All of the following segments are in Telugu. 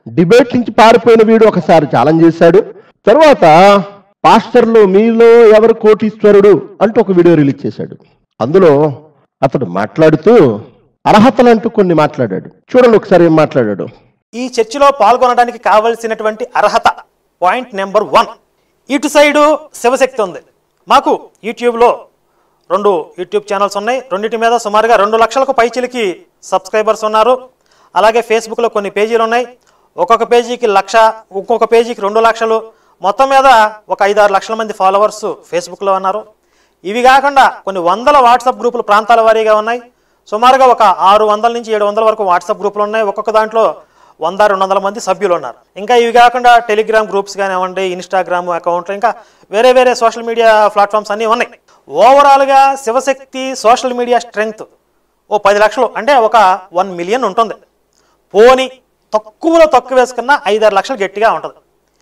డిబేట్ నుంచి పారిపోయిన వీడు ఒకసారి ఛాలెంజ్ చేశాడు తర్వాత పాస్టర్లు మీలో ఎవరు కోటీశ్వరుడు అంటూ ఒక వీడియో రిలీజ్ చేశాడు అందులో అతడు మాట్లాడుతూ అర్హతలు అంటూ కొన్ని మాట్లాడాడు చూడండి ఒకసారి ఏం మాట్లాడాడు ఈ చర్చిలో పాల్గొనడానికి కావలసినటువంటి అర్హత పాయింట్ నెంబర్ వన్ ఇటు సైడు శివశక్తి ఉంది మాకు యూట్యూబ్లో రెండు యూట్యూబ్ ఛానల్స్ ఉన్నాయి రెండింటి మీద సుమారుగా రెండు లక్షలకు పైచిలికి సబ్స్క్రైబర్స్ ఉన్నారు అలాగే ఫేస్బుక్లో కొన్ని పేజీలు ఉన్నాయి ఒక్కొక్క పేజీకి లక్ష ఒక్కొక్క పేజీకి రెండు లక్షలు మొత్తం మీద ఒక ఐదారు లక్షల మంది ఫాలోవర్స్ ఫేస్బుక్లో ఉన్నారు ఇవి కాకుండా కొన్ని వందల వాట్సాప్ గ్రూపులు ప్రాంతాల వారీగా ఉన్నాయి సుమారుగా ఒక ఆరు వందల నుంచి ఏడు వందల వరకు వాట్సాప్ గ్రూపులు ఉన్నాయి ఒక్కొక్క దాంట్లో వంద రెండు వందల మంది సభ్యులు ఉన్నారు ఇంకా ఇవి కాకుండా టెలిగ్రామ్ గ్రూప్స్ కానివ్వండి ఇన్స్టాగ్రామ్ అకౌంట్లు ఇంకా వేరే వేరే సోషల్ మీడియా ప్లాట్ఫామ్స్ అన్నీ ఉన్నాయి ఓవరాల్గా శివశక్తి సోషల్ మీడియా స్ట్రెంగ్త్ ఓ పది లక్షలు అంటే ఒక వన్ మిలియన్ ఉంటుంది పోని తక్కువలో తక్కువ వేసుకున్న ఐదారు లక్షలు గట్టిగా ఉంటుంది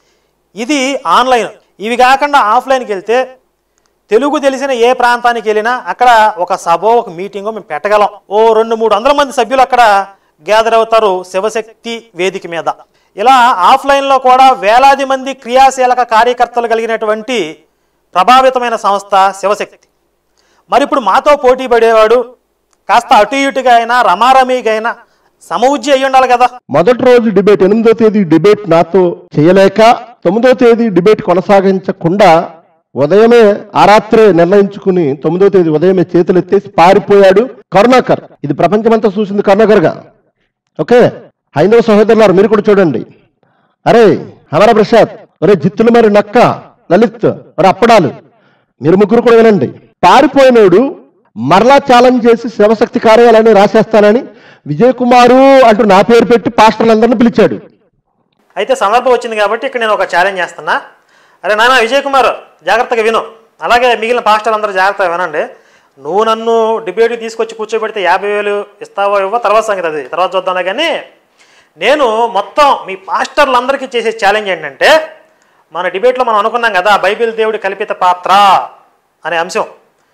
ఇది ఆన్లైన్ ఇవి కాకుండా ఆఫ్లైన్కి వెళ్తే తెలుగు తెలిసిన ఏ ప్రాంతానికి వెళ్ళినా అక్కడ ఒక సభ ఒక మీటింగ్ మేము పెట్టగలం ఓ రెండు మూడు వందల మంది సభ్యులు అక్కడ గ్యాదర్ అవుతారు శివశక్తి వేదిక మీద ఇలా ఆఫ్లైన్లో కూడా వేలాది మంది క్రియాశీలక కార్యకర్తలు కలిగినటువంటి ప్రభావితమైన సంస్థ శివశక్తి మరి ఇప్పుడు మాతో పోటీ పడేవాడు కాస్త అటు ఇటుగా అయినా రమారమీగా అయినా సమవుజ్జి అయి ఉండాలి కదా మొదటి రోజు డిబేట్ ఎనిమిదో తేదీ డిబేట్ నాతో చేయలేక తొమ్మిదో తేదీ డిబేట్ కొనసాగించకుండా ఉదయమే ఆ రాత్రే నిర్ణయించుకుని తొమ్మిదో తేదీ ఉదయమే చేతులు ఎత్తేసి పారిపోయాడు కరుణాకర్ ఇది ప్రపంచమంతా చూసింది కరుణాకర్గా ఓకే హైందవ సహోదరులారు మీరు కూడా చూడండి అరే హమర ప్రసాద్ ఒరే జిత్తులు మరి నక్క లలిత్ మరి అప్పడాలు మీరు ముగ్గురు కూడా వినండి పారిపోయినోడు మరలా ఛాలెంజ్ చేసి శివశక్తి కార్యాలయాన్ని రాసేస్తానని విజయ్ కుమారు అంటూ నా పేరు పెట్టి పాస్టర్లందరినీ పిలిచాడు అయితే సందర్భం వచ్చింది కాబట్టి ఇక్కడ నేను ఒక ఛాలెంజ్ చేస్తున్నా అరే నాన్న విజయ్ కుమార్ జాగ్రత్తగా విను అలాగే మిగిలిన పాస్టర్లు అందరూ జాగ్రత్తగా వినండి నువ్వు నన్ను డిబేట్ తీసుకొచ్చి కూర్చోబెడితే యాభై వేలు ఇస్తావో ఇవ్వ తర్వాత సంగతి అది తర్వాత చూద్దాంలే కానీ నేను మొత్తం మీ పాస్టర్లందరికీ చేసే ఛాలెంజ్ ఏంటంటే మన డిబేట్లో మనం అనుకున్నాం కదా బైబిల్ దేవుడి కల్పిత పాత్ర అనే అంశం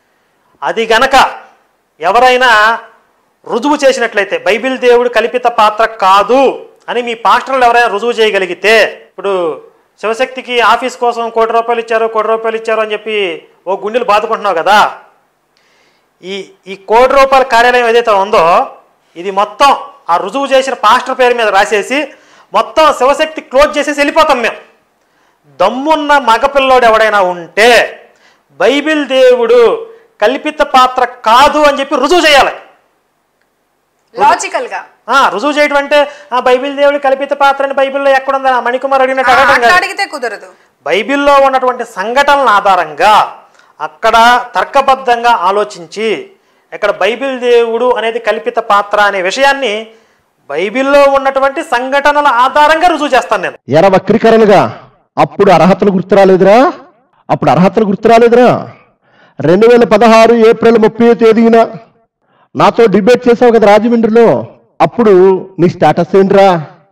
అది గనక ఎవరైనా రుజువు చేసినట్లయితే బైబిల్ దేవుడు కల్పిత పాత్ర కాదు అని మీ పాస్టర్లు ఎవరైనా రుజువు చేయగలిగితే ఇప్పుడు శివశక్తికి ఆఫీస్ కోసం కోటి రూపాయలు ఇచ్చారు కోటి రూపాయలు ఇచ్చారు అని చెప్పి ఓ గుండెలు బాదుకుంటున్నావు కదా ఈ ఈ కోటి రూపాయల కార్యాలయం ఏదైతే ఉందో ఇది మొత్తం ఆ రుజువు చేసిన పాస్టర్ పేరు మీద రాసేసి మొత్తం శివశక్తి క్లోజ్ చేసేసి వెళ్ళిపోతాం మేము దమ్మున్న మగపిల్లోడు ఎవడైనా ఉంటే బైబిల్ దేవుడు కల్పిత పాత్ర కాదు అని చెప్పి రుజువు చేయాలి లాజికల్ గా ఆ, రుజువు చేయడం అంటే ఆ బైబిల్ దేవుడి కల్పిత పాత్ర అని బైబిల్లో ఎక్కడుందని ఆ మణికుమార్ అడిగినట్టు అడగడం అట్లా కాదు. అడిగితే కుదరదు బైబిల్లో ఉన్నటువంటి సంఘటనల ఆధారంగా అక్కడ తర్కబద్ధంగా ఆలోచించి ఇక్కడ బైబిల్ దేవుడు అనేది కల్పిత పాత్ర అనే విషయాన్ని బైబిల్లో ఉన్నటువంటి సంఘటనల ఆధారంగా రుజువు చేస్తాను నేను ఎర వక్రీకరణగా అప్పుడు అర్హతలు గుర్తురాలేదురా అప్పుడు అర్హతలు గుర్తురాలేదురా రెండు వేల పదహారు ఏప్రిల్ ముప్పై తేదీన నాతో డిబేట్ చేసావు కదా రాజమండ్రిలో అప్పుడు నీ స్టేటస్ ఏంట్రా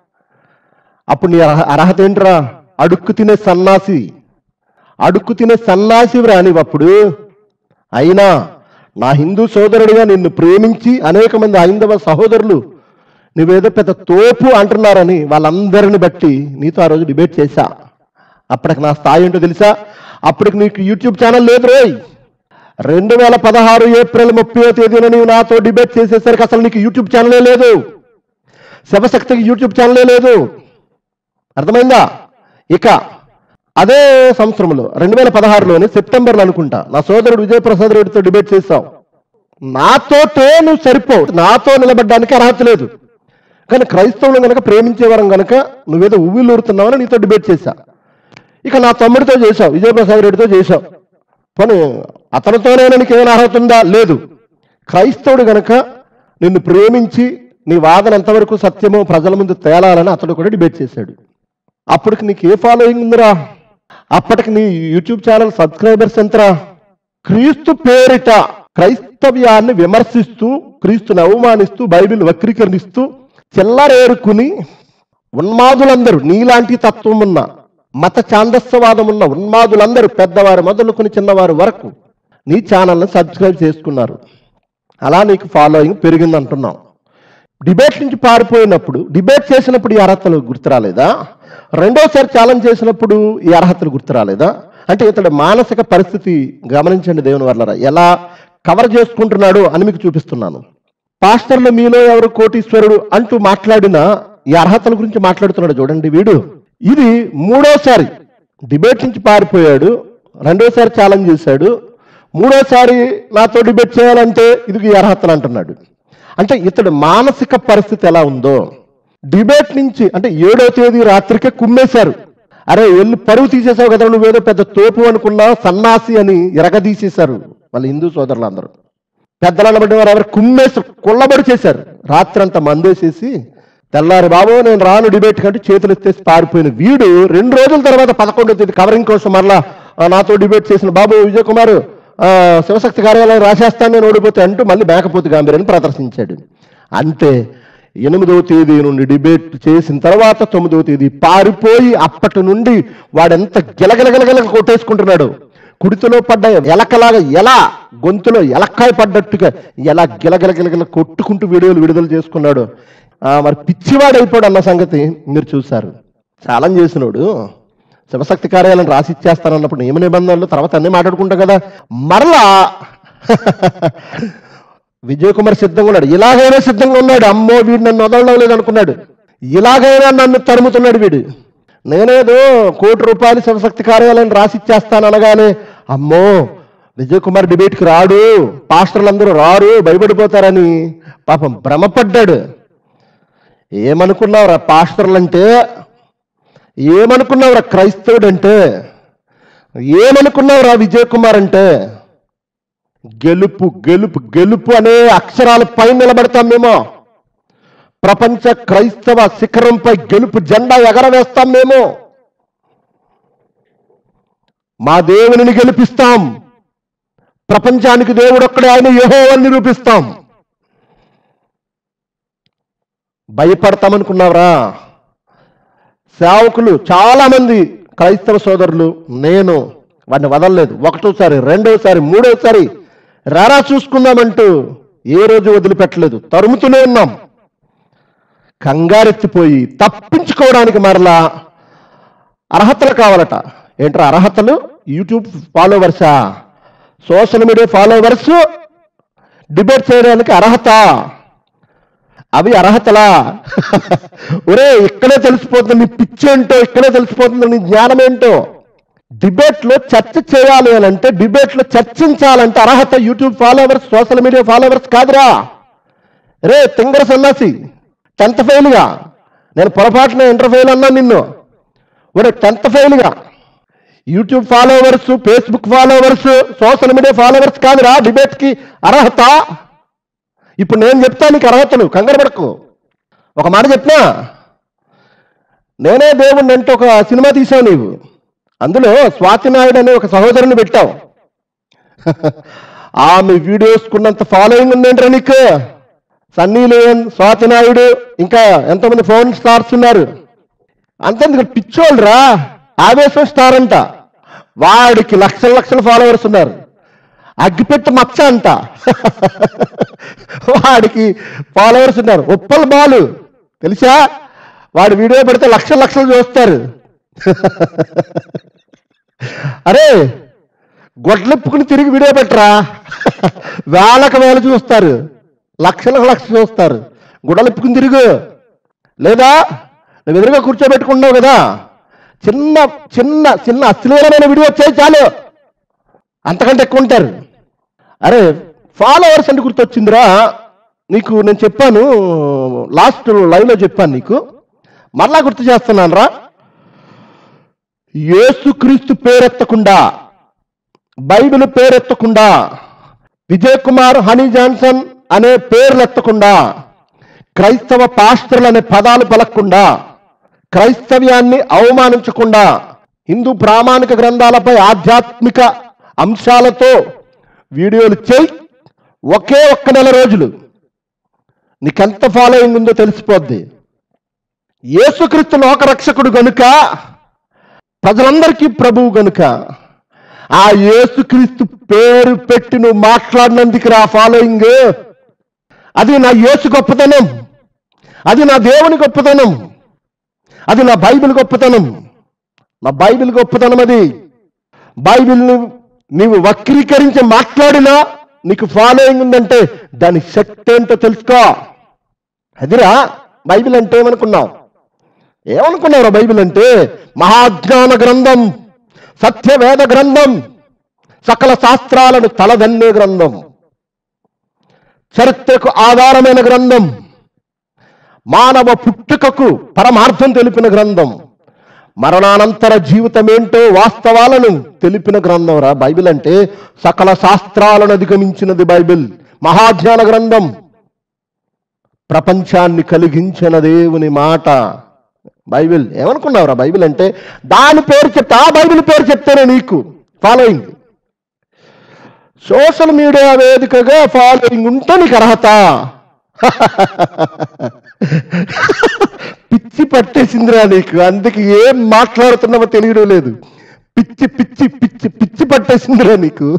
అప్పుడు నీ అర్హ- అర్హత ఏంట్రా అడుక్కు తినే సన్నాసి అడుక్కు తినే సన్నాసివిరా నీవప్పుడు అయినా నా హిందూ సోదరుడిగా నిన్ను ప్రేమించి అనేక మంది హైందవ సహోదరులు నువ్వేదో పెద్ద తోపు అంటున్నారని వాళ్ళందరిని బట్టి నీతో ఆ రోజు డిబేట్ చేశా అప్పటికి నా స్థాయి ఏంటో తెలుసా అప్పటికి నీకు యూట్యూబ్ ఛానల్ లేదు రోయ్ రెండు వేల పదహారు ఏప్రిల్ ముప్పై తేదీన నీవు నాతో డిబేట్ చేసేసరికి అసలు నీకు యూట్యూబ్ ఛానలే లేదు శివశక్తికి యూట్యూబ్ ఛానలే లేదు అర్థమైందా ఇక అదే సంవత్సరంలో రెండు వేల పదహారులోని సెప్టెంబర్లో అనుకుంటా నా సోదరుడు విజయప్రసాద్ రెడ్డితో డిబేట్ చేశావు నాతోటే నువ్వు సరిపోవు నాతో నిలబడడానికి అర్హత లేదు కానీ క్రైస్తవులు గనక ప్రేమించేవారం గనక నువ్వేదో ఉవ్విలూరుతున్నావని నీతో డిబేట్ చేశా ఇక నా తమ్ముడితో చేశావు విజయప్రసాద్ రెడ్డితో చేశావు పోనీ అతనితోనే నీకు ఏమైనా అర్హత ఉందా లేదు క్రైస్తవుడు గనక నిన్ను ప్రేమించి నీ వాదన ఎంతవరకు సత్యమో ప్రజల ముందు తేలాలని అతడు కూడా డిబేట్ చేశాడు అప్పటికి నీకు ఏ ఫాలోయింగ్ ఉందిరా అప్పటికి నీ యూట్యూబ్ ఛానల్ సబ్స్క్రైబర్స్ ఎంతరా క్రీస్తు పేరిట క్రైస్తవ్యాన్ని విమర్శిస్తూ క్రీస్తుని అవమానిస్తూ బైబిల్ వక్రీకరణిస్తూ చిల్లరేరుకుని ఉన్మాదులందరూ నీలాంటి తత్వం ఉన్న మత ఛాందస్యవాదం ఉన్న ఉన్మాదులందరూ పెద్దవారు మొదలుకొని చిన్నవారు వరకు నీ ఛానల్ని సబ్స్క్రైబ్ చేసుకున్నారు అలా నీకు ఫాలోయింగ్ పెరిగింది అంటున్నాం డిబేట్ నుంచి పారిపోయినప్పుడు డిబేట్ చేసినప్పుడు ఈ అర్హతలు గుర్తు రాలేదా రెండోసారి ఛాలెంజ్ చేసినప్పుడు ఈ అర్హతలు గుర్తు రాలేదా అంటే ఇతడి మానసిక పరిస్థితి గమనించండి దేవుని వల్ల ఎలా కవర్ చేసుకుంటున్నాడు అని మీకు చూపిస్తున్నాను పాస్టర్లు మీలో ఎవరు కోటీశ్వరుడు అంటూ మాట్లాడిన ఈ అర్హతల గురించి మాట్లాడుతున్నాడు చూడండి వీడు ఇది మూడోసారి డిబేట్ నుంచి పారిపోయాడు రెండోసారి ఛాలెంజ్ చేశాడు మూడోసారి నాతో డిబేట్ చేయాలంటే ఇది ఈ అర్హతలు అంటున్నాడు అంటే ఇతడు మానసిక పరిస్థితి ఎలా ఉందో డిబేట్ నుంచి అంటే ఏడో తేదీ రాత్రికే కుమ్మేశారు అరే వెళ్ళి పరువు తీసేసావు కదా నువ్వేదో పెద్ద తోపు అనుకున్నా సన్నాసి అని ఎరగదీసేశారు వాళ్ళ హిందూ సోదరులందరూ పెద్దలు బట్టి వారు ఎవరు కుమ్మేసి కుళ్ళబడి చేశారు రాత్రి అంతా మందేసేసి తెల్లారి బాబు నేను రాను డిబేట్ కంటే చేతులు ఎత్తేసి పారిపోయిన వీడు రెండు రోజుల తర్వాత పదకొండో తేదీ కవరింగ్ కోసం మరలా ఆ, నాతో డిబేట్ చేసిన బాబు విజయ్ కుమార్ ఆ, శివశక్తి కార్యాలయం రాసేస్తాను నేను ఓడిపోతే అంటూ మళ్ళీ మేకపోతు గాంభీర్యాన్ని ప్రదర్శించాడు అంతే ఎనిమిదవ తేదీ నుండి డిబేట్ చేసిన తర్వాత తొమ్మిదవ తేదీ పారిపోయి అప్పటి నుండి వాడెంత గిలగిలగిలగిల కొట్టేసుకుంటున్నాడు కుడితిలో పడ్డ ఎలకలాగా ఎలా గొంతులో ఎలక్కాయ పడ్డట్టుగా ఎలా గిలగిలగిలగిల కొట్టుకుంటూ వీడియోలు విడుదల చేసుకున్నాడు ఆ, మరి పిచ్చివాడైపోయాడు అన్న సంగతి మీరు చూశారు ఛాలెంజ్ చేసినోడు శివశక్తి కార్యాలయం రాసి ఇచ్చేస్తానన్నప్పుడు నియమ నిబంధనలు తర్వాత అన్నీ మాట్లాడుకుంటాం కదా మరలా విజయ్ కుమార్ సిద్ధంగా ఉన్నాడు ఇలాగైనా సిద్ధంగా ఉన్నాడు అమ్మో వీడు నన్ను వదలలేదు అనుకున్నాడు ఇలాగైనా నన్ను తరుముతున్నాడు వీడు నేనేదో కోటి రూపాయలు శివశక్తి కార్యాలయం రాసిచ్చేస్తాను అనగానే అమ్మో విజయ్ కుమార్ డిబేట్కి రాడు పాస్టర్లు అందరూ రారు భయపడిపోతారని పాపం భ్రమపడ్డాడు ఏమనుకున్నావురా పాస్టర్లంటే ఏమనుకున్నావురా క్రైస్తవుడు అంటే ఏమనుకున్నావురా విజయ్ కుమార్ అంటే గెలుపు గెలుపు గెలుపు అనే అక్షరాల పైన నిలబడతాం మేము ప్రపంచ క్రైస్తవ శిఖరంపై గెలుపు జెండా ఎగరవేస్తాం మేము మా దేవునిని గెలిపిస్తాం ప్రపంచానికి దేవుడు ఒక్కడే ఆయన యహో అని నిరూపిస్తాం భయపడతామనుకున్నావురా సేవకులు చాలా మంది క్రైస్తవ సోదరులు నేను వాడిని వదలలేదు ఒకటోసారి రెండోసారి మూడోసారి రారా చూసుకుందామంటూ ఏ రోజు వదిలిపెట్టలేదు తరుముతూనే ఉన్నాం కంగారెత్తిపోయి తప్పించుకోవడానికి మరలా అర్హతలు కావాలట ఏంట్రా అర్హతలు యూట్యూబ్ ఫాలోవర్సా సోషల్ మీడియా ఫాలోవర్స్ డిబేట్ చేయడానికి అర్హత అవి అర్హతలా ఒరే ఇక్కడే తెలిసిపోతుంది నీ పిచ్చి ఏంటో ఇక్కడే తెలిసిపోతుంది నీ జ్ఞానం ఏంటో డిబేట్ లో చర్చ చేయాలి అని అంటే డిబేట్ లో చర్చించాలంటే అర్హత YouTube followers social media followers కాదురా రే తింగర సన్నాసి టెన్త్ ఫెయిల్గా నేను పొరపాటున ఇంటర్ ఫెయిల్ అన్నా నిన్ను ఒరే టెన్త్ ఫెయిల్గా YouTube followers Facebook followers social media followers కాదురా డిబేట్కి అర్హత ఇప్పుడు నేను చెప్తా నీకు అర్హతలు కంగారు పడకు ఒక మాట చెప్పినా నేనే దేవుణ్ణి అంటే ఒక సినిమా తీసావు నీవు అందులో స్వాతి నాయుడు అనే ఒక సహోదరుని పెట్టావు ఆమె వీడియోస్కున్నంత ఫాలోయింగ్ ఉందేంట్రా నీకు సన్నీ లేన్ స్వాతి నాయుడు ఇంకా ఎంతమంది ఫోన్ స్టార్స్ ఉన్నారు అంతేందుకు పిచ్చోళ్ళరా ఆవేశం స్టార్ అంట వాడికి లక్షల లక్షల ఫాలోవర్స్ ఉన్నారు అగ్గిపెట్టు మచ్చ అంట వాడికి ఫాలోవర్స్ ఉన్నారు ఉప్పల్ బాలు తెలుసా వాడి వీడియో పెడితే లక్షల లక్షలు చూస్తారు అరే గొడ్లెప్పుకుని తిరిగి వీడియో పెట్టరా వేలకు వేలు చూస్తారు లక్షలకు లక్ష చూస్తారు గుడలెప్పుకుని తిరుగు లేదా నువ్వు ఎదురుగా కూర్చోబెట్టుకున్నావు కదా చిన్న చిన్న చిన్న అశ్లీలమైన వీడియో వచ్చాయి చాలు అంతకంటే ఎక్కువ ఉంటారు అరే ఫాలోవర్స్ అంటే గుర్తొచ్చిందిరా నీకు నేను చెప్పాను లాస్ట్ లైవ్లో చెప్పాను నీకు మరలా గుర్తు చేస్తున్నాను రా యేసుక్రీస్తు పేరెత్తకుండా బైబిల్ పేరెత్తకుండా విజయ్ కుమార్ హనీ జాన్సన్ అనే పేర్లు ఎత్తకుండా క్రైస్తవ పాస్టర్లు అనే పదాలు పలకకుండా క్రైస్తవ్యాన్ని అవమానించకుండా హిందూ ప్రామాణిక గ్రంథాలపై ఆధ్యాత్మిక అంశాలతో వీడియోలు చేయి ఒకే ఒక్క నెల రోజులు నీకెంత ఫాలోయింగ్ ఉందో తెలిసిపోద్ది యేసుక్రీస్తు లోకరక్షకుడు గనుక ప్రజలందరికీ ప్రభువు గనుక ఆ యేసుక్రీస్తు పేరు పెట్టి నువ్వు మాట్లాడినందుకు రా ఫాలోయింగ్ అది నా యేసు గొప్పతనం అది నా దేవుని గొప్పతనం అది నా బైబిల్ గొప్పతనం నా బైబిల్ గొప్పతనం అది బైబిల్ని నీవు వక్రీకరించి మాట్లాడినా నీకు ఫాలోయింగ్ ఉందంటే దాని శక్తి ఏంటో తెలుసుకో అదిరా బైబిల్ అంటే ఏమనుకున్నావు ఏమనుకున్నావురా బైబిల్ అంటే మహాజ్ఞాన గ్రంథం సత్యవేద గ్రంథం సకల శాస్త్రాలను తలదన్నే గ్రంథం చరిత్రకు ఆధారమైన గ్రంథం మానవ పుట్టుకకు పరమార్థం తెలిపిన గ్రంథం మరణానంతర జీవితం ఏంటో వాస్తవాలను తెలిపిన గ్రంథం రా బైబిల్ అంటే సకల శాస్త్రాలను అధిగమించినది బైబిల్ మహాజ్ఞాన గ్రంథం ప్రపంచాన్ని కలిగించిన దేవుని మాట బైబిల్ ఏమనుకున్నావురా బైబిల్ అంటే దాని పేరు చెప్తే ఆ బైబిల్ పేరు చెప్తేనే నీకు ఫాలోయింగ్ సోషల్ మీడియా వేదికగా ఫాలోయింగ్ ఉంటే నీకు అర్హత పిచ్చి పట్టేసిందిరా నీకు అందుకే ఏం మాట్లాడుతున్నావో తెలియడం లేదు పిచ్చి పిచ్చి పిచ్చి పిచ్చి పట్టేసిందిరా నీకు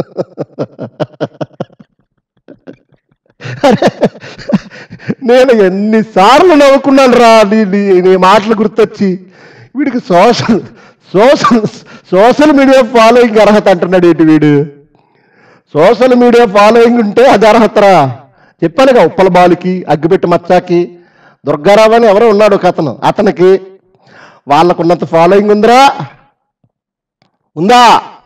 అరే, నేను ఎన్నిసార్లు నవ్వుకున్నాను రా నీ నీ- నీ మాటలు గుర్తొచ్చి వీడికి social social social media following అర్హత అంటున్నాడు ఏంటి వీడు సోషల్ మీడియా ఫాలోయింగ్ ఉంటే అది అర్హతరా చెప్పానుగా ఉప్పల బాలుకి అగ్గిపెట్టి మచ్చాకి దుర్గారావు అని ఎవరో ఉన్నాడు ఒక అతను అతనికి వాళ్ళకున్నంత ఫాలోయింగ్ ఉందిరా ఉందా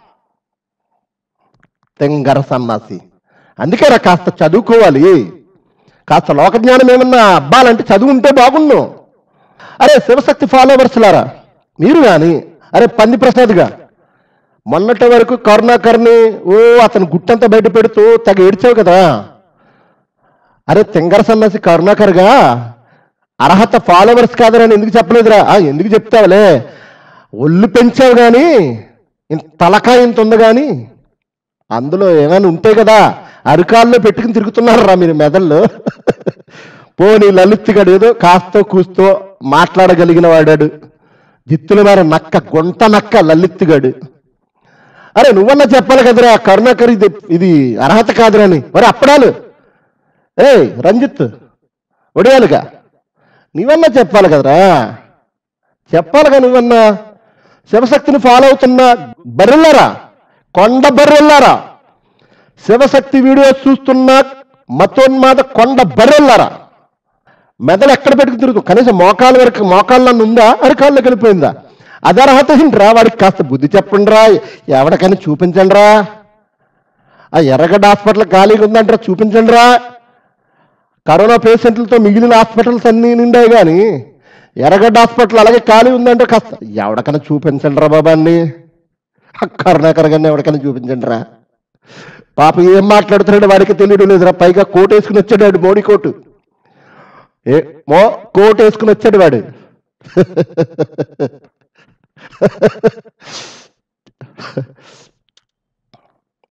తెంగర సన్నాసి అందుకేరా కాస్త చదువుకోవాలి కాస్త లోక జ్ఞానం ఏమన్నా అబ్బాలంటే చదువు ఉంటే బాగుండు అరే శివశక్తి ఫాలోవర్స్ లారా మీరు కానీ అరే పంది ప్రసాద్గా మొన్నటి వరకు కరుణాకర్ని ఓ అతను గుట్టంతా బయట పెడుతూ తెగ ఏడ్చావు కదా అరే తెంగర సన్నాసి కరుణాకర్గా అర్హత ఫాలోవర్స్ కాదని ఎందుకు చెప్పలేదురా ఆ, ఎందుకు చెప్తావులే ఒళ్ళు పెంచావు కానీ ఇంత తలకాయ ఇంత ఉంది కానీ అందులో ఏమైనా ఉంటే కదా అరికాల్లో పెట్టుకుని తిరుగుతున్నారు రా మీరు మెదళ్ళు పోనీ లలిత్గాడు ఏదో కాస్తో కూస్తో మాట్లాడగలిగిన వాడాడు జిత్తుల మేర నక్క గుంట నక్క లలిత్గాడు అరే నువ్వన్నా చెప్పాలి కదరా కరుణాకర్ ఇది ఇది అర్హత కాదురా అని మరి అప్పడాలు ఏ రంజిత్ ఒడియాలుగా నీవన్నా చెప్పాలి కదరా చెప్పాలిగా నువ్వన్నా శివశక్తిని ఫాలో అవుతున్న బర్రెల్లారా కొండ బర్రెల్లారా శివశక్తి వీడియోస్ చూస్తున్న మతోన్మాద కొండ బర్రెల్లారా మెదడు ఎక్కడ పెట్టుకుని తిరుగుతూ కనీసం మోకాల వరకు మోకాళ్ళన్న ఉందా అరికాళ్ళకి వెళ్ళిపోయిందా అది అర్హత ఏంట్రా వాడికి కాస్త బుద్ధి చెప్పండి రా ఎవరికైనా చూపించండి రా ఆ ఎర్రగడ్డ హాస్పిటల్ ఖాళీగా ఉందంటారా చూపించండి రా కరోనా పేషెంట్లతో మిగిలిన హాస్పిటల్స్ అన్నీ నిండాయి కానీ ఎర్రగడ్డ హాస్పిటల్ అలాగే ఖాళీ ఉందంటే కాస్త ఎవరికైనా చూపించండి రా బాబాన్ని కరుణాకర్ గారిని ఎవరికైనా చూపించండి రా పాప ఏం మాట్లాడుతున్నాడు వాడికి తెలియడం లేదురా పైగా కోట్ వేసుకుని వచ్చాడు వాడు మోడీ కోటు ఏ మో కోట్ వేసుకుని వచ్చాడు వాడు